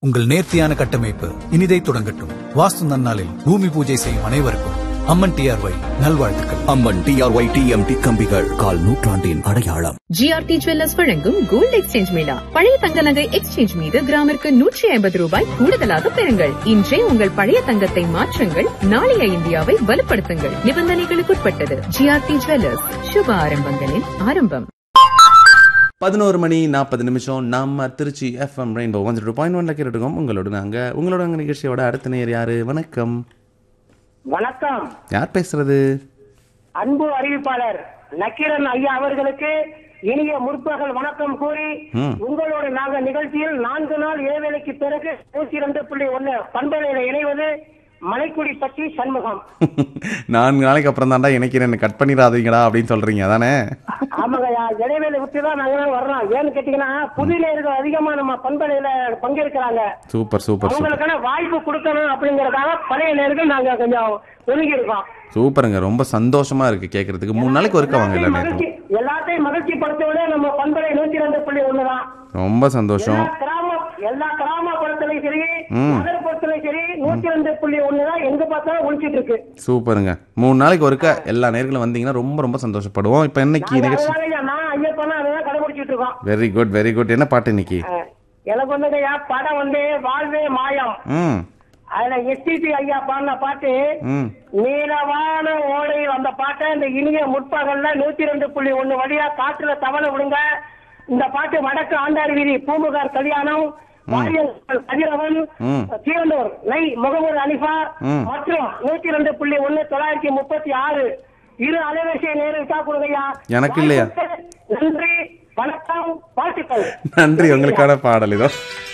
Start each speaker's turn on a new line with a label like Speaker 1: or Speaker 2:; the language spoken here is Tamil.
Speaker 1: உங்கள் நேர்த்தியான கட்டமைப்பு இனிதை தொடங்கட்டும் வாஸ்து நன்னாளில் பூமி பூஜை செய்யும் அனைவருக்கும் அம்மன் டிஆர்ஒய் நல்வாழ்த்துக்கள்
Speaker 2: அம்மன் டிஆர்ஒய் டிஎம்டி கம்பிகள் கால் நூற்றாண்டின் அடையாளம்
Speaker 3: ஜிஆர்டி ஜுவல்லர்ஸ் வழங்கும் கோல்ட் எக்ஸ்சேஞ்ச் மேளா பழைய தங்க நகை எக்ஸ்சேஞ்ச் மீது கிராமிற்கு நூற்றி ஐம்பது ரூபாய் கூடுதலாக பெறுங்கள் இன்றே உங்கள் பழைய தங்கத்தை மாற்றுங்கள் நாளைய இந்தியாவை வலுப்படுத்துங்கள் நிபந்தனைகளுக்குட்பட்டது ஜிஆர்டி ஜுவல்லர்ஸ் சுப ஆரம்பங்களின் ஆரம்பம்
Speaker 4: பதினோரு மணி நாற்பது நிமிஷம் நம்ம Trichy FM rainbow one two point ஒன்ல கேட்டுருக்கோம் உங்களோட நாங்க உங்களோட நாங்க நிகழ்ச்சியோட அடுத்த நேர் யாரு வணக்கம்
Speaker 5: வணக்கம்
Speaker 4: யார் பேசுறது
Speaker 5: அன்பு அறிவிப்பாளர் நக்கீரன் ஐயா அவர்களுக்கு இனிய முற்பகல் வணக்கம் கூறி
Speaker 4: ம்.
Speaker 5: உங்களோட நாங்க நிகழ்ச்சியில் நான்கு நாள் இடைவேளைக்கு பிறகு நூற்றி இரண்டு புள்ளி ஒன்னு பண்பலையில இணைவது மலைக்குடி பற்றி சண்முகம்
Speaker 4: நான்கு நாளைக்கு அப்புறம் தாண்டா இணைக்கிறேன் கட் பண்ணிடாதீங்கடா அப்படின்னு சொல்றீங்க அதானே
Speaker 5: ஆமாங்கய்யா இடைவேளை விட்டு தான் நாங்க வர்றோம் ஏன்னு கேட்டீங்கன்னா புது நேர்கள் அதிகமா நம்ம பண்பலையில பங்கேற்கிறாங்க
Speaker 4: சூப்பர் சூப்பர் சூப்பர்
Speaker 5: அவங்களுக்கான வாய்ப்பு கொடுக்கணும் அப்படிங்கறதுக்காக பழைய நேர்கள் நாங்க கொஞ்சம் ஒதுங்கி இருக்கோம்
Speaker 4: சூப்பருங்க ரொம்ப சந்தோஷமா இருக்கு கேட்கறதுக்கு மூணு நாளைக்கு ஒருக்க வாங்க எல்லா
Speaker 5: மகிழ்ச்சி
Speaker 4: நேரமும்
Speaker 5: எல்லாத்தையும் மகிழ்ச்சி படுத்தவிட நம்ம பண்பலை நூற்றி ரெண்டு புள்ளி ஒண்ணுதான்
Speaker 4: ரொம்ப சந்தோஷம்
Speaker 5: எல்லா கிராம எல்லா கிராமப்புறத்திலையும் சரி
Speaker 4: ம்.
Speaker 5: நகர்ப்புறத்திலையும் சரி நூற்றி ரெண்டு புள்ளி ஒண்ணுதான் எங்க பார்த்தாலும் ஒழிச்சிட்டு இருக்கு
Speaker 4: சூப்பருங்க மூணு நாளைக்கு ஒருக்க எல்லா நேர்களும் வந்தீங்கன்னா ரொம்ப ரொம்ப சந்தோஷப்படுவோம் இப்போ இன்னைக்கு
Speaker 5: நாங்க
Speaker 4: நிகழ்ச்சி
Speaker 5: அதனாலயா நான் ஐயப்பனா அதான் கடைபிடிச்சிட்டு இருக்கோம்
Speaker 4: வெரி குட் வெரி குட் என்ன பாட்டு இன்னைக்கு
Speaker 5: அஹ், எனக்கு வந்து ஐயா படம் வந்து வாழ்வே மாயம்
Speaker 4: ம்
Speaker 5: அதுல எஸ்டிபி ஐயா பாடின பாட்டு
Speaker 4: ம்
Speaker 5: நீலவான ஓடையில் அந்த பாட்டை இந்த இனிய முற்பகல்ல நூத்தி ரெண்டு புள்ளி ஒண்ணு வழியா காற்றுல தவணை விடுங்க இந்த பாட்டு வடக்கு ஆண்டார் வீதி பூமுகார் கல்யாணம் வாரியல் கதிரவன்
Speaker 4: ம்.
Speaker 5: சீரந்தூர் நை முகமது அனிஃபா
Speaker 4: ம்.
Speaker 5: மற்றும் நூத்தி ரெண்டு புள்ளி ஒண்ணு தொள்ளாயிரத்தி முப்பத்தி ஆறு இரு அலைவரிசை நேரிட்டா கொடுங்கய்யா
Speaker 4: எனக்கு இல்லையா?
Speaker 5: நன்றி வணக்கம் வாழ்த்துக்கள்
Speaker 4: நன்றி உங்களுக்கான பாடல் இதோ